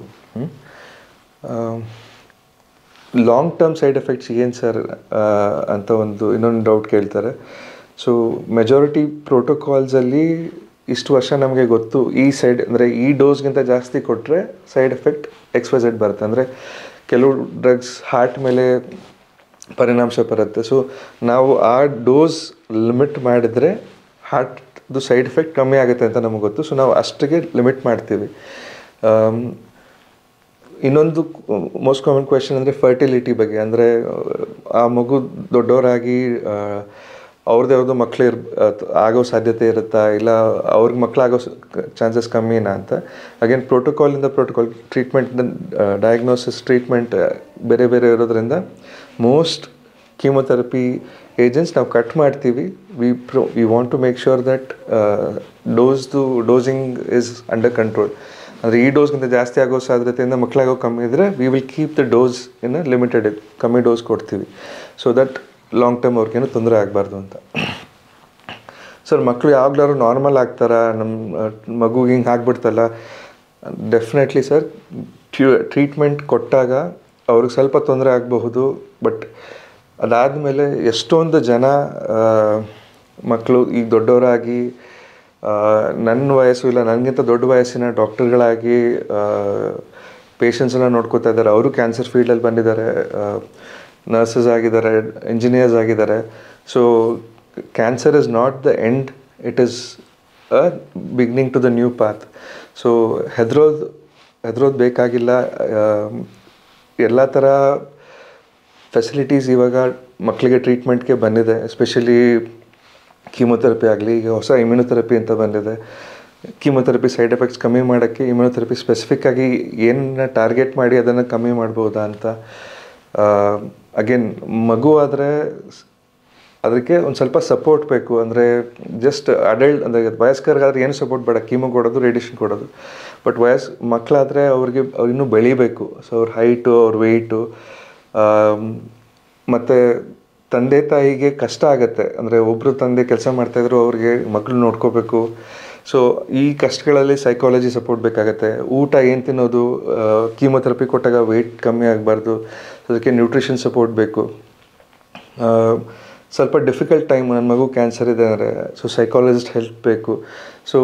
ಲಾಂಗ್ ಟರ್ಮ್ ಸೈಡ್ ಎಫೆಕ್ಟ್ಸ್ ಏನು ಸರ್ ಅಂತ ಒಂದು ಇನ್ನೊಂದು ಡೌಟ್ ಕೇಳ್ತಾರೆ ಸೊ ಮೆಜಾರಿಟಿ ಪ್ರೋಟೋಕಾಲ್ಸಲ್ಲಿ ಇಷ್ಟು ವರ್ಷ ನಮಗೆ ಗೊತ್ತು ಈ ಸೈಡ್ ಅಂದರೆ ಈ ಡೋಸ್ಗಿಂತ ಜಾಸ್ತಿ ಕೊಟ್ಟರೆ ಸೈಡ್ ಎಫೆಕ್ಟ್ ಎಕ್ಸ್ಪೈಸೆಡ್ ಬರುತ್ತೆ ಅಂದರೆ ಕೆಲವು ಡ್ರಗ್ಸ್ ಹಾರ್ಟ್ ಮೇಲೆ ಪರಿಣಾಂಶ ಬರುತ್ತೆ ಸೊ ನಾವು ಆ ಡೋಸ್ ಲಿಮಿಟ್ ಮಾಡಿದರೆ ಹಾರ್ಟ್ದು ಸೈಡ್ ಎಫೆಕ್ಟ್ ಕಮ್ಮಿ ಆಗುತ್ತೆ ಅಂತ ನಮಗೆ ಗೊತ್ತು ಸೊ ನಾವು ಅಷ್ಟಿಗೆ ಲಿಮಿಟ್ ಮಾಡ್ತೀವಿ ಆಮ್, ಇನ್ನೊಂದು ಮೋಸ್ಟ್ ಕಾಮನ್ ಕ್ವೆಶನ್ ಅಂದರೆ ಫರ್ಟಿಲಿಟಿ ಬಗ್ಗೆ ಅಂದರೆ ಆ ಮಗು ದೊಡ್ಡವರಾಗಿ ಅವ್ರದ್ದು ಯಾವುದು ಮಕ್ಳು ಇರ್ ಅತ್- ಆಗೋ ಸಾಧ್ಯತೆ ಇರುತ್ತಾ ಇಲ್ಲ ಅವ್ರಿಗೆ ಮಕ್ಕಳಾಗೋ ಚಾನ್ಸಸ್ ಕಮ್ಮಿನಾ ಅಂತ ಅಗೇನ್ ಪ್ರೋಟೋಕಾಲಿಂದ ಪ್ರೋಟೋಕಾಲ್ ಟ್ರೀಟ್ಮೆಂಟ್ ಡಯಾಗ್ನೋಸಿಸ್ ಟ್ರೀಟ್ಮೆಂಟ್ ಬೇರೆ ಬೇರೆ ಇರೋದ್ರಿಂದ ಮೋಸ್ಟ್ ಕೀಮೊಥೆರಪಿ ಏಜೆಂಟ್ಸ್ ನಾವು ಕಟ್ ಮಾಡ್ತೀವಿ we pro we want to make sure that ಡೋಸ್ದು ಡೋಸಿಂಗ್ ಇಸ್ ಅಂಡರ್ ಕಂಟ್ರೋಲ್ ಅಂದರೆ ಈ ಡೋಸ್ಗಿಂತ ಜಾಸ್ತಿ ಆಗೋ ಸಾಧ್ಯತೆಯಿಂದ ಮಕ್ಕಳಾಗೋ ಕಮ್ಮಿ ಇದ್ದರೆ we will keep the dose in limited ಕಮ್ಮಿ ಡೋಸ್ ಕೊಡ್ತೀವಿ ಸೊ ದಟ್ ಲಾಂಗ್ ಟರ್ಮ್ ಅವ್ರಿಗೇನು ತೊಂದರೆ ಆಗಬಾರ್ದು ಅಂತ ಸರ್ ಮಕ್ಕಳು ಯಾವಾಗಲಾದ್ರು ನಾರ್ಮಲ್ ಆಗ್ತಾರ ನಮ್ಮ ಮಗುಗೆ ಹಿಂಗೆ ಆಗ್ಬಿಡ್ತಲ್ಲ ಡೆಫಿನೆಟ್ಲಿ ಸರ್ ಟ್ರೀಟ್ಮೆಂಟ್ ಕೊಟ್ಟಾಗ ಅವ್ರಿಗೆ ಸ್ವಲ್ಪ ತೊಂದರೆ ಆಗಬಹುದು ಬಟ್ ಅದಾದಮೇಲೆ ಎಷ್ಟೊಂದು ಜನ ಮಕ್ಕಳು ಈಗ ದೊಡ್ಡವರಾಗಿ ಆ, ನನ್ನ ವಯಸ್ಸು ಇಲ್ಲ ನನಗಿಂತ ದೊಡ್ಡ ವಯಸ್ಸಿನ ಡಾಕ್ಟರ್ಗಳಾಗಿ ಪೇಷಂಟ್ಸನ್ನ ನೋಡ್ಕೋತಾ ಇದ್ದಾರೆ ಅವರು ಕ್ಯಾನ್ಸರ್ ಫೀಲ್ಡಲ್ಲಿ ಬಂದಿದ್ದಾರೆ ನರ್ಸಸ್ ಆಗಿದ್ದಾರೆ ಇಂಜಿನಿಯರ್ಸ್ ಆಗಿದ್ದಾರೆ so cancer is not the end it is a beginning to the new path so ಹೆದ್ರೋದು ಹೆದ್ರೋದು ಬೇಕಾಗಿಲ್ಲ ಎಲ್ಲ ಥರ ಫೆಸಿಲಿಟೀಸ್ ಇವಾಗ ಮಕ್ಕಳಿಗೆ ಟ್ರೀಟ್ಮೆಂಟ್ಗೆ ಬಂದಿದೆ ಎಸ್ಪೆಷಲಿ ಕೀಮೊಥೆರಪಿ ಆಗಲಿ ಈಗ ಹೊಸ ಇಮ್ಯುನೊಥೆರಪಿ ಅಂತ ಬಂದಿದೆ ಕೀಮೊಥೆರಪಿ ಸೈಡ್ ಎಫೆಕ್ಟ್ಸ್ ಕಮ್ಮಿ ಮಾಡೋಕ್ಕೆ ಇಮ್ಯುನೊಥೆರಪಿ ಸ್ಪೆಸಿಫಿಕ್ ಆಗಿ ಏನನ್ನ ಟಾರ್ಗೆಟ್ ಮಾಡಿ ಅದನ್ನು ಕಮ್ಮಿ ಮಾಡ್ಬೋದಾ ಅಂತ ಅಗೇನ್ ಮಗು ಆದರೆ ಅದಕ್ಕೆ ಒಂದು ಸ್ವಲ್ಪ ಸಪೋರ್ಟ್ ಬೇಕು ಅಂದರೆ ಜಸ್ಟ್ ಅಡಲ್ಟ್ ಅಂದರೆ ವಯಸ್ಕರಿಗಾದ್ರೆ ಏನು ಸಪೋರ್ಟ್ ಬೇಡ ಕೀಮೋ ಕೊಡೋದು ರೇಡಿಯೇಷನ್ ಕೊಡೋದು ಬಟ್ ವಯಸ್ ಮಕ್ಕಳಾದರೆ ಅವ್ರಿಗೆ ಅವ್ರು ಇನ್ನೂ ಬೆಳಿಬೇಕು ಸೊ ಅವ್ರ ಹೈಟು ಅವ್ರ ವೆಯ್ಟು ಮತ್ತು ತಂದೆ ತಾಯಿಗೆ ಕಷ್ಟ ಆಗುತ್ತೆ ಅಂದರೆ ಒಬ್ಬರು ತಂದೆ ಕೆಲಸ ಮಾಡ್ತಾಯಿದ್ರು ಅವ್ರಿಗೆ ಮಕ್ಕಳು ನೋಡ್ಕೋಬೇಕು ಸೊ ಈ ಕಷ್ಟಗಳಲ್ಲಿ ಸೈಕಾಲಜಿ ಸಪೋರ್ಟ್ ಬೇಕಾಗತ್ತೆ ಊಟ ಏನು ತಿನ್ನೋದು ಕೀಮೊಥೆರಪಿ ಕೊಟ್ಟಾಗ ವೆಯ್ಟ್ ಕಮ್ಮಿ ಆಗಬಾರ್ದು ಅದಕ್ಕೆ ನ್ಯೂಟ್ರಿಷನ್ ಸಪೋರ್ಟ್ ಬೇಕು ಆ, ಸ್ವಲ್ಪ ಡಿಫಿಕಲ್ಟ್ ಟೈಮ್ ನನ್ನ ಮಗು ಕ್ಯಾನ್ಸರ್ ಇದೆ ಅಂದರೆ ಸೊ ಸೈಕಾಲಜಿಸ್ಟ್ ಹೆಲ್ಪ್ ಬೇಕು ಸೊ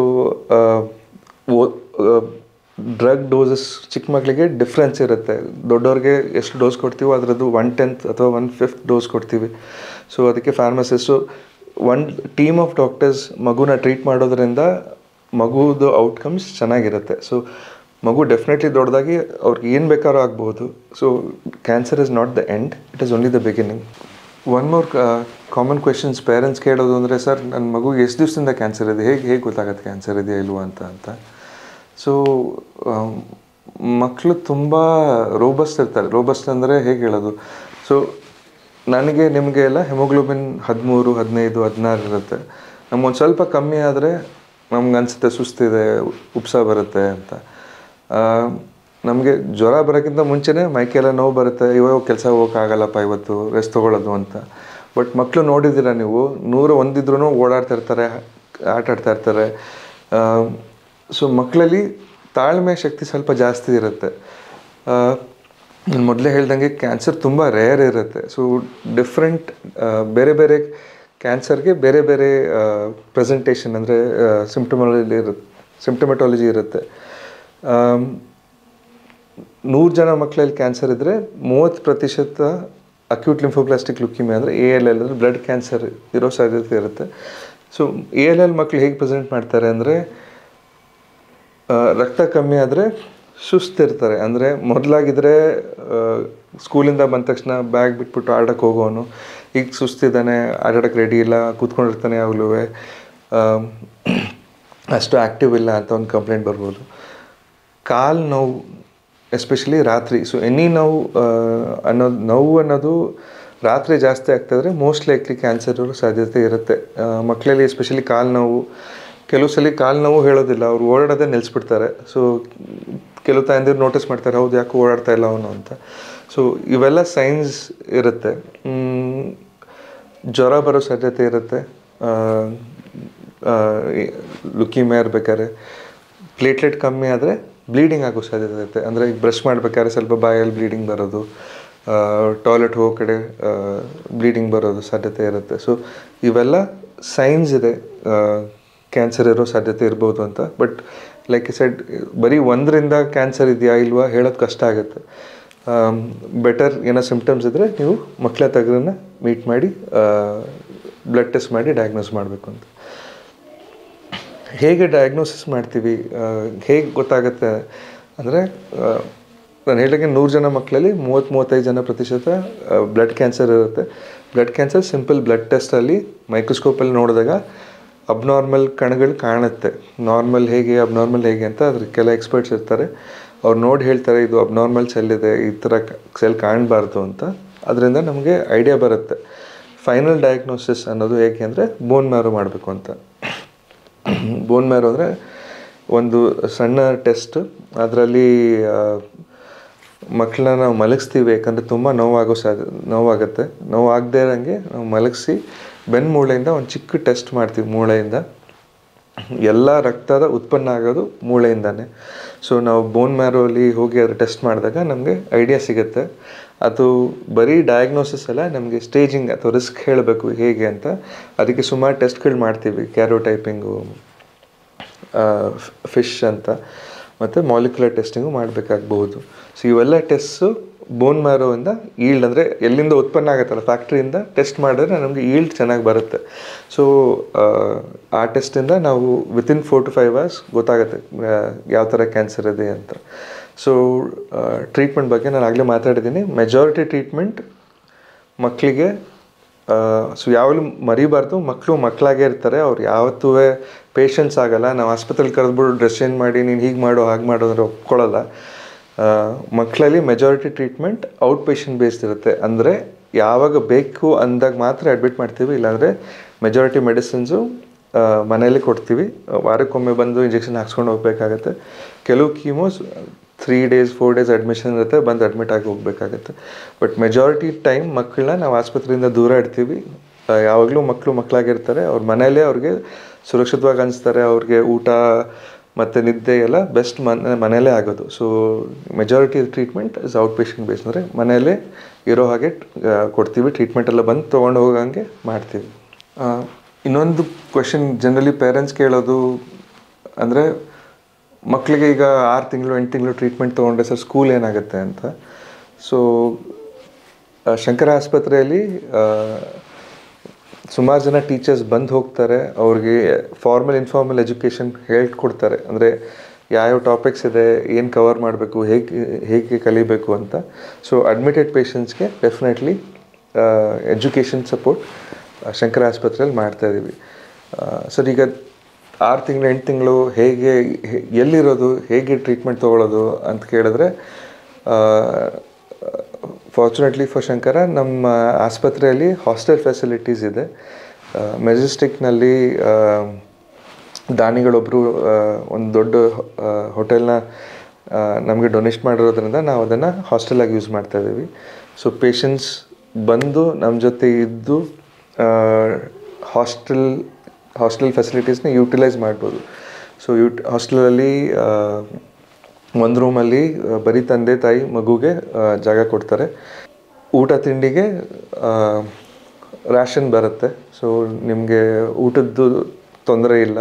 ಡ್ರಗ್ ಡೋಸಸ್ ಚಿಕ್ಕ ಮಕ್ಕಳಿಗೆ ಡಿಫ್ರೆನ್ಸ್ ಇರುತ್ತೆ ದೊಡ್ಡವ್ರಿಗೆ ಎಷ್ಟು ಡೋಸ್ ಕೊಡ್ತೀವೋ ಅದರದ್ದು ಒನ್ ಟೆಂತ್ ಅಥವಾ ಒನ್ ಫಿಫ್ತ್ ಡೋಸ್ ಕೊಡ್ತೀವಿ ಸೊ ಅದಕ್ಕೆ pharmacist one team of doctors ಮಗುನ ಟ್ರೀಟ್ ಮಾಡೋದ್ರಿಂದ ಮಗುದು ಔಟ್ಕಮ್ಸ್ ಚೆನ್ನಾಗಿರುತ್ತೆ ಸೊ ಮಗು ಡೆಫಿನೆಟ್ಲಿ ದೊಡ್ಡದಾಗಿ ಅವ್ರಿಗೆ ಏನು ಬೇಕಾದ್ರೂ ಆಗ್ಬೋದು so cancer is not the end it is only the beginning one more common questions parents ಕೇಳೋದು ಅಂದರೆ ಸರ್ ನನ್ನ ಮಗುಗೆ ಎಷ್ಟು ದಿವಸದಿಂದ ಕ್ಯಾನ್ಸರ್ ಇದೆ ಹೇಗೆ ಹೇಗೆ ಗೊತ್ತಾಗುತ್ತೆ ಕ್ಯಾನ್ಸರ್ ಇದೆಯಾ ಇಲ್ವಾ ಅಂತ ಅಂತ ಸೊ ಮಕ್ಕಳು ತುಂಬ ರೋಬಸ್ಟ್ ಇರ್ತಾರೆ ರೋಬಸ್ಟ್ ಅಂದರೆ ಹೇಗೆ ಹೇಳೋದು ಸೊ ನನಗೆ ನಿಮಗೆ ಎಲ್ಲ ಹೆಮೋಗ್ಲೋಬಿನ್ ಹದಿಮೂರು ಹದಿನೈದು ಹದಿನಾರು ಇರುತ್ತೆ ನಮ್ಗೊಂದು ಸ್ವಲ್ಪ ಕಮ್ಮಿ ಆದರೆ ನಮ್ಗೆ ಅನಿಸುತ್ತೆ ಸುಸ್ತಿದೆ ಉಪ್ಸ ಬರುತ್ತೆ ಅಂತ ನಮಗೆ ಜ್ವರ ಬರೋಕ್ಕಿಂತ ಮುಂಚೆನೇ ಮೈಕೆಲ್ಲ ನೋವು ಬರುತ್ತೆ ಇವಾಗ ಕೆಲಸ ಹೋಗೋಕ್ಕಾಗಲ್ಲಪ್ಪ ಇವತ್ತು ರೆಸ್ಟ್ ತೊಗೊಳ್ಳೋದು ಅಂತ ಬಟ್ ಮಕ್ಕಳು ನೋಡಿದ್ದೀರ ನೀವು ನೂರು ಒಂದಿದ್ರೂ ಓಡಾಡ್ತಾ ಇರ್ತಾರೆ ಆಟ ಆಡ್ತಾ ಇರ್ತಾರೆ ಸೊ ಮಕ್ಕಳಲ್ಲಿ ತಾಳ್ಮೆ ಶಕ್ತಿ ಸ್ವಲ್ಪ ಜಾಸ್ತಿ ಇರುತ್ತೆ ನಾನು ಮೊದಲೇ ಹೇಳ್ದಂಗೆ ಕ್ಯಾನ್ಸರ್ ತುಂಬ ರೇರ್ ಇರುತ್ತೆ ಸೊ ಡಿಫ್ರೆಂಟ್ ಬೇರೆ ಬೇರೆ ಕ್ಯಾನ್ಸರ್ಗೆ ಬೇರೆ ಬೇರೆ ಪ್ರೆಸೆಂಟೇಷನ್ ಅಂದರೆ ಸಿಂಪ್ಟಮಾಲಜಿ ಇರುತ್ತೆ ಸಿಂಪ್ಟಮೆಟಾಲಜಿ ಇರುತ್ತೆ ನೂರು ಜನ ಮಕ್ಕಳಲ್ಲಿ ಕ್ಯಾನ್ಸರ್ ಇದ್ದರೆ ಮೂವತ್ತು ಪ್ರತಿಶತ ಅಕ್ಯೂಟ್ ಲಿಂಫೋಪ್ಲಾಸ್ಟಿಕ್ ಲುಕಿಮಿ ಅಂದರೆ ಎ ಎಲ್ ಎಲ್ ಅಂದರೆ ಬ್ಲಡ್ ಕ್ಯಾನ್ಸರ್ ಇರೋ ಸಾಧ್ಯತೆ ಇರುತ್ತೆ ಸೊ ಎ ಎಲ್ ಎಲ್ ಮಕ್ಕಳು ಹೇಗೆ ಪ್ರೆಸೆಂಟ್ ಮಾಡ್ತಾರೆ ಅಂದರೆ ರಕ್ತ ಕಮ್ಮಿ ಆದರೆ ಸುಸ್ತಿರ್ತಾರೆ ಅಂದರೆ ಮೊದಲಾಗಿದ್ದರೆ ಸ್ಕೂಲಿಂದ ಬಂದ ತಕ್ಷಣ ಬ್ಯಾಗ್ ಬಿಟ್ಬಿಟ್ಟು ಆಡೋಕ್ಕೆ ಹೋಗೋನು ಈಗ ಸುಸ್ತಿದ್ದಾನೆ ಆಟಾಡೋಕ್ಕೆ ರೆಡಿ ಇಲ್ಲ ಕೂತ್ಕೊಂಡಿರ್ತಾನೆ ಯಾವಾಗಲೂ ಅಷ್ಟು ಆ್ಯಕ್ಟಿವ್ ಇಲ್ಲ ಅಂತ ಒಂದು ಕಂಪ್ಲೇಂಟ್ ಬರ್ಬೋದು ಕಾಲು ನೋವು ಎಸ್ಪೆಷಲಿ ರಾತ್ರಿ ಸೊ ಎನಿ ನೋವು ಅನ್ನೋದು ನೋವು ಅನ್ನೋದು ರಾತ್ರಿ ಜಾಸ್ತಿ ಆಗ್ತಾಯಿದ್ರೆ ಮೋಸ್ಟ್ ಲೈಕ್ಲಿ ಕ್ಯಾನ್ಸರ್ ಇರೋ ಸಾಧ್ಯತೆ ಇರುತ್ತೆ ಮಕ್ಕಳಲ್ಲಿ ಎಸ್ಪೆಷಲಿ ಕಾಲು ನೋವು ಕೆಲವು ಸಲ ಕಾಲು ನೋವು ಹೇಳೋದಿಲ್ಲ ಅವ್ರು ಓಡಾಡೋದೇ ನಿಲ್ಲಿಸ್ಬಿಡ್ತಾರೆ ಸೊ ಕೆಲವು ತಾಯಂದಿರು ನೋಟಿಸ್ ಮಾಡ್ತಾರೆ ಹೌದು ಯಾಕೆ ಓಡಾಡ್ತಾ ಇಲ್ಲ ಅವನು ಅಂತ ಸೊ ಇವೆಲ್ಲ ಸೈನ್ಸ್ ಇರುತ್ತೆ ಜ್ವರ ಬರೋ ಸಾಧ್ಯತೆ ಇರುತ್ತೆ ಲುಕಿಮೆ ಇರ್ಬೇಕಾದ್ರೆ ಪ್ಲೇಟ್ಲೆಟ್ ಕಮ್ಮಿ ಆದರೆ ಬ್ಲೀಡಿಂಗ್ ಆಗೋ ಸಾಧ್ಯತೆ ಇರುತ್ತೆ ಅಂದರೆ ಈಗ ಬ್ರಷ್ ಮಾಡ್ಬೇಕಾದ್ರೆ ಸ್ವಲ್ಪ ಬಾಯಲ್ಲಿ ಬ್ಲೀಡಿಂಗ್ ಬರೋದು ಟಾಯ್ಲೆಟ್ ಹೋಗೋ ಕಡೆ ಬ್ಲೀಡಿಂಗ್ ಬರೋದು ಸಾಧ್ಯತೆ ಇರುತ್ತೆ ಸೊ ಇವೆಲ್ಲ ಸೈನ್ಸ್ ಇದೆ ಕ್ಯಾನ್ಸರ್ ಇರೋ ಸಾಧ್ಯತೆ ಇರ್ಬೋದು ಅಂತ ಬಟ್ ಲೈಕ್ ಇ ಸೈಡ್ ಬರೀ ಒಂದರಿಂದ ಕ್ಯಾನ್ಸರ್ ಇದೆಯಾ ಇಲ್ವಾ ಹೇಳೋದು ಕಷ್ಟ ಆಗುತ್ತೆ ಬೆಟರ್ ಏನೋ ಸಿಮ್ಟಮ್ಸ್ ಇದ್ದರೆ ನೀವು ಮಕ್ಕಳ ತಗ್ರನ್ನ ಮೀಟ್ ಮಾಡಿ ಬ್ಲಡ್ ಟೆಸ್ಟ್ ಮಾಡಿ ಡಯಾಗ್ನೋಸ್ ಮಾಡಬೇಕು ಅಂತ ಹೇಗೆ ಡಯಾಗ್ನೋಸಿಸ್ ಮಾಡ್ತೀವಿ ಹೇಗೆ ಗೊತ್ತಾಗುತ್ತೆ ಅಂದರೆ ನಾನು ಹೇಳಿದಾಗೆ ನೂರು ಜನ ಮಕ್ಕಳಲ್ಲಿ ಮೂವತ್ತು ಮೂವತ್ತೈದು ಜನ ಪ್ರತಿಶತ ಬ್ಲಡ್ ಕ್ಯಾನ್ಸರ್ ಇರುತ್ತೆ ಬ್ಲಡ್ ಕ್ಯಾನ್ಸರ್ ಸಿಂಪಲ್ ಬ್ಲಡ್ ಟೆಸ್ಟಲ್ಲಿ ಮೈಕ್ರೋಸ್ಕೋಪಲ್ಲಿ ನೋಡಿದಾಗ ಅಬ್ನಾರ್ಮಲ್ ಕಣಗಳು ಕಾಣುತ್ತೆ ನಾರ್ಮಲ್ ಹೇಗೆ ಅಬ್ನಾರ್ಮಲ್ ಹೇಗೆ ಅಂತ ಅದ್ರ ಕೆಲ ಎಕ್ಸ್ಪರ್ಟ್ಸ್ ಇರ್ತಾರೆ ಅವ್ರು ನೋಡಿ ಹೇಳ್ತಾರೆ ಇದು ಅಬ್ನಾರ್ಮಲ್ ಸೆಲ್ ಇದೆ ಈ ಥರ ಸೆಲ್ ಕಾಣಬಾರ್ದು ಅಂತ ಅದರಿಂದ ನಮಗೆ ಐಡಿಯಾ ಬರುತ್ತೆ ಫೈನಲ್ ಡಯಾಗ್ನೋಸಿಸ್ ಅನ್ನೋದು ಏಕೆ ಅಂದರೆ ಬೋನ್ ಮ್ಯಾರೋ ಮಾಡಬೇಕು ಅಂತ ಬೋನ್ ಮ್ಯಾರೋ ಅಂದರೆ ಒಂದು ಸಣ್ಣ ಟೆಸ್ಟ್ ಅದರಲ್ಲಿ ಮಕ್ಕಳನ್ನ ನಾವು ಮಲಗಿಸ್ತೀವಿ ಯಾಕಂದರೆ ತುಂಬ ನೋವಾಗೋ ಸಾಧ್ಯ ನೋವಾಗುತ್ತೆ ನೋವಾಗದೇ ಇರೋಂಗೆ ನಾವು ಮಲಗಿಸಿ ಬೆನ್ನು ಮೂಳೆಯಿಂದ ಒಂದು ಚಿಕ್ಕ ಟೆಸ್ಟ್ ಮಾಡ್ತೀವಿ ಮೂಳೆಯಿಂದ ಎಲ್ಲ ರಕ್ತದ ಉತ್ಪನ್ನ ಆಗೋದು ಮೂಳೆಯಿಂದಾನೆ ಸೊ ನಾವು ಬೋನ್ ಮ್ಯಾರೋಲಿ ಹೋಗಿ ಅದು ಟೆಸ್ಟ್ ಮಾಡಿದಾಗ ನಮಗೆ ಐಡಿಯಾ ಸಿಗುತ್ತೆ ಅದು ಬರೀ ಡಯಾಗ್ನೋಸಿಸ್ ಅಲ್ಲ ನಮಗೆ ಸ್ಟೇಜಿಂಗ್ ಅಥವಾ ರಿಸ್ಕ್ ಹೇಳಬೇಕು ಹೇಗೆ ಅಂತ ಅದಕ್ಕೆ ಸುಮಾರು ಟೆಸ್ಟ್ಗಳು ಮಾಡ್ತೀವಿ ಕ್ಯಾರೋಟೈಪಿಂಗು ಫಿಶ್ ಅಂತ ಮತ್ತು ಮಾಲಿಕ್ಯುಲರ್ ಟೆಸ್ಟಿಂಗು ಮಾಡಬೇಕಾಗಬಹುದು ಸೊ ಇವೆಲ್ಲ ಟೆಸ್ಟು ಬೋನ್ ಮ್ಯಾರೋಯಿಂದ ಈಲ್ಡ್ ಅಂದರೆ ಎಲ್ಲಿಂದ ಉತ್ಪನ್ನ ಆಗುತ್ತಲ್ಲ ಫ್ಯಾಕ್ಟ್ರಿಯಿಂದ ಟೆಸ್ಟ್ ಮಾಡಿದ್ರೆ ನಮಗೆ ಈಲ್ಡ್ ಚೆನ್ನಾಗಿ ಬರುತ್ತೆ ಸೊ ಆ ಟೆಸ್ಟಿಂದ ನಾವು within four to five hours ಗೊತ್ತಾಗುತ್ತೆ ಯಾವ ಥರ ಕ್ಯಾನ್ಸರ್ ಇದೆ ಅಂತ ಸೊ ಟ್ರೀಟ್ಮೆಂಟ್ ಬಗ್ಗೆ ನಾನು ಆಗಲೇ ಮಾತಾಡಿದ್ದೀನಿ ಮೆಜಾರಿಟಿ ಟ್ರೀಟ್ಮೆಂಟ್ ಮಕ್ಕಳಿಗೆ ಸೊ ಯಾವಾಗಲೂ ಮರಿಬಾರ್ದು ಮಕ್ಕಳು ಮಕ್ಕಳಾಗೇ ಇರ್ತಾರೆ ಅವ್ರು ಯಾವತ್ತೂ ಪೇಷನ್ಸ್ ಆಗಲ್ಲ ನಾವು ಆಸ್ಪತ್ರೆಲಿ ಕರೆದ್ಬಿಟ್ಟು ಡ್ರೆಸ್ ಚೇಂಜ್ ಮಾಡಿ ನೀನು ಹೀಗೆ ಮಾಡು ಹಾಗೆ ಮಾಡು ಅಂದರೆ ಒಪ್ಕೊಳ್ಳಲ್ಲ ಮಕ್ಕಳಲ್ಲಿ majority treatment out patient based ಇರುತ್ತೆ ಅಂದರೆ ಯಾವಾಗ ಬೇಕು ಅಂದಾಗ ಮಾತ್ರ ಅಡ್ಮಿಟ್ ಮಾಡ್ತೀವಿ ಇಲ್ಲಾಂದರೆ ಮೆಜಾರಿಟಿ ಮೆಡಿಸಿನ್ಸು ಮನೆಯಲ್ಲಿ ಕೊಡ್ತೀವಿ ವಾರಕ್ಕೊಮ್ಮೆ ಬಂದು ಇಂಜೆಕ್ಷನ್ ಹಾಕ್ಸ್ಕೊಂಡು ಹೋಗ್ಬೇಕಾಗತ್ತೆ ಕೆಲವು chemos three days four days admission ಇರುತ್ತೆ ಬಂದು ಅಡ್ಮಿಟ್ ಆಗಿ ಹೋಗ್ಬೇಕಾಗತ್ತೆ ಬಟ್ ಮೆಜಾರಿಟಿ ಟೈಮ್ ಮಕ್ಕಳನ್ನ ನಾವು ಆಸ್ಪತ್ರೆಯಿಂದ ದೂರ ಇಡ್ತೀವಿ ಯಾವಾಗಲೂ ಮಕ್ಕಳು ಮಕ್ಕಳಾಗಿರ್ತಾರೆ ಅವ್ರ ಮನೆಯಲ್ಲೇ ಅವ್ರಿಗೆ ಸುರಕ್ಷಿತವಾಗಿ ಅನಿಸ್ತಾರೆ ಅವ್ರಿಗೆ ಊಟ ಮತ್ತು ನಿದ್ದೆ ಎಲ್ಲ ಬೆಸ್ಟ್ ಮನೆ ಮನೆಯಲ್ಲೇ ಆಗೋದು so majority treatment is out patient base ಅಂದರೆ ಮನೆಯಲ್ಲೇ ಇರೋ ಹಾಗೆ ಕೊಡ್ತೀವಿ ಟ್ರೀಟ್ಮೆಂಟ್ ಎಲ್ಲ ಬಂದು ತೊಗೊಂಡು ಹೋಗಂಗೆ ಮಾಡ್ತೀವಿ ಇನ್ನೊಂದು ಕ್ವೆಶನ್ ಜನರಲಿ ಪೇರೆಂಟ್ಸ್ ಕೇಳೋದು ಅಂದರೆ ಮಕ್ಕಳಿಗೆ ಈಗ ಆರು ತಿಂಗಳು ಎಂಟು ತಿಂಗಳು ಟ್ರೀಟ್ಮೆಂಟ್ ತೊಗೊಂಡ್ರೆ ಸರ್ ಸ್ಕೂಲ್ ಏನಾಗುತ್ತೆ ಅಂತ ಸೊ ಶಂಕರ ಆಸ್ಪತ್ರೆಯಲ್ಲಿ ಸುಮಾರು ಜನ ಟೀಚರ್ಸ್ ಬಂದು ಹೋಗ್ತಾರೆ ಅವ್ರಿಗೆ ಫಾರ್ಮಲ್ ಇನ್ಫಾರ್ಮಲ್ ಎಜುಕೇಷನ್ ಹೇಳ್ಕೊಡ್ತಾರೆ ಅಂದರೆ ಯಾವ್ಯಾವ ಟಾಪಿಕ್ಸ್ ಇದೆ ಏನು ಕವರ್ ಮಾಡಬೇಕು ಹೇಗೆ ಹೇಗೆ ಕಲಿಬೇಕು ಅಂತ ಸೊ ಅಡ್ಮಿಟೆಡ್ ಪೇಷಂಟ್ಸ್ಗೆ ಡೆಫಿನೆಟ್ಲಿ ಎಜುಕೇಷನ್ ಸಪೋರ್ಟ್ ಶಂಕರ ಆಸ್ಪತ್ರೆಯಲ್ಲಿ ಮಾಡ್ತಾ ಇದ್ದೀವಿ ಸರ್ ಈಗ ಆರು ತಿಂಗಳು ಎಂಟು ತಿಂಗಳು ಹೇಗೆ ಎಲ್ಲಿರೋದು ಹೇಗೆ ಟ್ರೀಟ್ಮೆಂಟ್ ತೊಗೊಳ್ಳೋದು ಅಂತ ಕೇಳಿದ್ರೆ ಫಾರ್ಚುನೇಟ್ಲಿ ಫಾರ್ ಶಂಕರ ನಮ್ಮ ಆಸ್ಪತ್ರೆಯಲ್ಲಿ ಹಾಸ್ಟೆಲ್ ಫೆಸಿಲಿಟೀಸ್ ಇದೆ ಮೆಜೆಸ್ಟಿಕ್ನಲ್ಲಿ ದಾನಿಗಳೊಬ್ಬರು ಒಂದು ದೊಡ್ಡ ಹೋಟೆಲ್ನ ನಮಗೆ ಡೊನೇಟ್ ಮಾಡಿರೋದ್ರಿಂದ ನಾವು ಅದನ್ನು ಹಾಸ್ಟೆಲಾಗಿ ಯೂಸ್ ಮಾಡ್ತಾ ಇದ್ದೀವಿ ಸೊ ಪೇಷಂಟ್ಸ್ ಬಂದು ನಮ್ಮ ಜೊತೆ ಇದ್ದು ಹಾಸ್ಟೆಲ್ ಹಾಸ್ಟೆಲ್ ಫೆಸಿಲಿಟೀಸ್ನ ಯೂಟಿಲೈಸ್ ಮಾಡ್ಬೋದು ಸೊ ಯೂಟ್ ಹಾಸ್ಟೆಲಲ್ಲಿ ಒಂದು ರೂಮಲ್ಲಿ ಬರೀ ತಂದೆ ತಾಯಿ ಮಗುಗೆ ಜಾಗ ಕೊಡ್ತಾರೆ ಊಟ ತಿಂಡಿಗೆ ರ್ಯಾಷನ್ ಬರುತ್ತೆ ಸೊ ನಿಮಗೆ ಊಟದ್ದು ತೊಂದರೆ ಇಲ್ಲ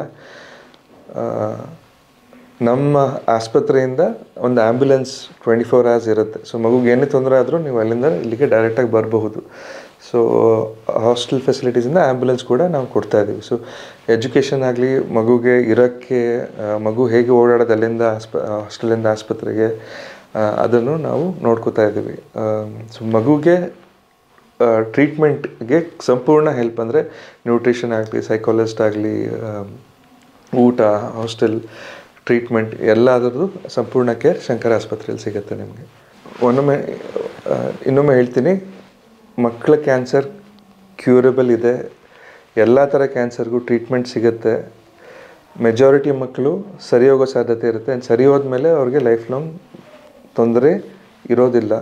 ನಮ್ಮ ಆಸ್ಪತ್ರೆಯಿಂದ ಒಂದು ಆ್ಯಂಬುಲೆನ್ಸ್ ಟ್ವೆಂಟಿ ಫೋರ್ ಅವರ್ಸ್ ಇರುತ್ತೆ ಸೊ ಮಗುಗೆ ಏನೇ ತೊಂದರೆ ಆದರೂ ನೀವು ಅಲ್ಲಿಂದ ಇಲ್ಲಿಗೆ ಡೈರೆಕ್ಟಾಗಿ ಬರಬಹುದು ಸೊ ಹಾಸ್ಟೆಲ್ ಫೆಸಿಲಿಟೀಸಿಂದ ಆ್ಯಂಬುಲೆನ್ಸ್ ಕೂಡ ನಾವು ಕೊಡ್ತಾ ಇದ್ದೀವಿ ಸೊ ಎಜುಕೇಷನ್ ಆಗಲಿ ಮಗುಗೆ ಇರೋಕ್ಕೆ ಮಗು ಹೇಗೆ ಓಡಾಡೋದು ಅಲ್ಲಿಂದ ಆಸ್ಪ ಹಾಸ್ಟೆಲಿಂದ ಆಸ್ಪತ್ರೆಗೆ ಅದನ್ನು ನಾವು ನೋಡ್ಕೋತಾ ಇದ್ದೀವಿ ಸೊ ಮಗುಗೆ ಟ್ರೀಟ್ಮೆಂಟ್ಗೆ ಸಂಪೂರ್ಣ ಹೆಲ್ಪ್ ಅಂದರೆ ನ್ಯೂಟ್ರಿಷನ್ ಆಗಲಿ ಸೈಕಾಲಜಿಸ್ಟ್ ಆಗಲಿ ಊಟ ಹಾಸ್ಟೆಲ್ ಟ್ರೀಟ್ಮೆಂಟ್ ಎಲ್ಲದರದ್ದು ಸಂಪೂರ್ಣ ಕೇರ್ ಶಂಕರ ಆಸ್ಪತ್ರೆಯಲ್ಲಿ ಸಿಗುತ್ತೆ ನಿಮಗೆ ಒನ್ನೊಮ್ಮೆ ಇನ್ನೊಮ್ಮೆ ಹೇಳ್ತೀನಿ ಮಕ್ಕಳ ಕ್ಯಾನ್ಸರ್ ಕ್ಯೂರಬಲ್ ಇದೆ ಎಲ್ಲ ಥರ ಕ್ಯಾನ್ಸರ್ಗೂ ಟ್ರೀಟ್ಮೆಂಟ್ ಸಿಗುತ್ತೆ ಮೆಜಾರಿಟಿ ಮಕ್ಕಳು ಸರಿ ಹೋಗೋ ಸಾಧ್ಯತೆ ಇರುತ್ತೆ ಆ್ಯಂಡ್ ಸರಿ ಹೋದ್ಮೇಲೆ ಅವ್ರಿಗೆ ಲೈಫ್ ಲಾಂಗ್ ತೊಂದರೆ ಇರೋದಿಲ್ಲ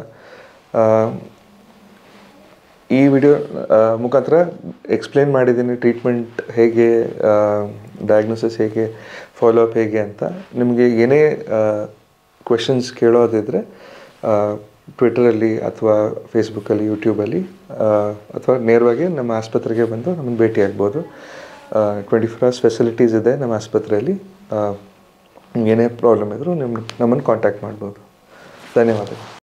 ಈ ವಿಡಿಯೋ ಮುಖಾಂತರ ಎಕ್ಸ್ಪ್ಲೇನ್ ಮಾಡಿದ್ದೀನಿ ಟ್ರೀಟ್ಮೆಂಟ್ ಹೇಗೆ ಡಯಾಗ್ನೋಸಿಸ್ ಹೇಗೆ ಫಾಲೋ ಅಪ್ ಹೇಗೆ ಅಂತ ನಿಮಗೆ ಏನೇ ಕ್ವೆಶನ್ಸ್ ಕೇಳೋದಿದ್ರೆ ಟ್ವಿಟರಲ್ಲಿ ಅಥವಾ ಫೇಸ್ಬುಕ್ಕಲ್ಲಿ ಯೂಟ್ಯೂಬಲ್ಲಿ ಅಥವಾ ನೇರವಾಗಿ ನಮ್ಮ ಆಸ್ಪತ್ರೆಗೆ ಬಂದು ನಮ್ಮನ್ನು ಭೇಟಿ ಆಗ್ಬೋದು ಟ್ವೆಂಟಿ ಫೋರ್ ಅವರ್ಸ್ ಫೆಸಿಲಿಟೀಸ್ ಇದೆ ನಮ್ಮ ಆಸ್ಪತ್ರೆಯಲ್ಲಿ ಏನೇ ಪ್ರಾಬ್ಲಮ್ ಇದ್ದರೂ ನಿಮ್ಮ ನಮ್ಮನ್ನು ಕಾಂಟ್ಯಾಕ್ಟ್ ಮಾಡ್ಬೋದು ಧನ್ಯವಾದಗಳು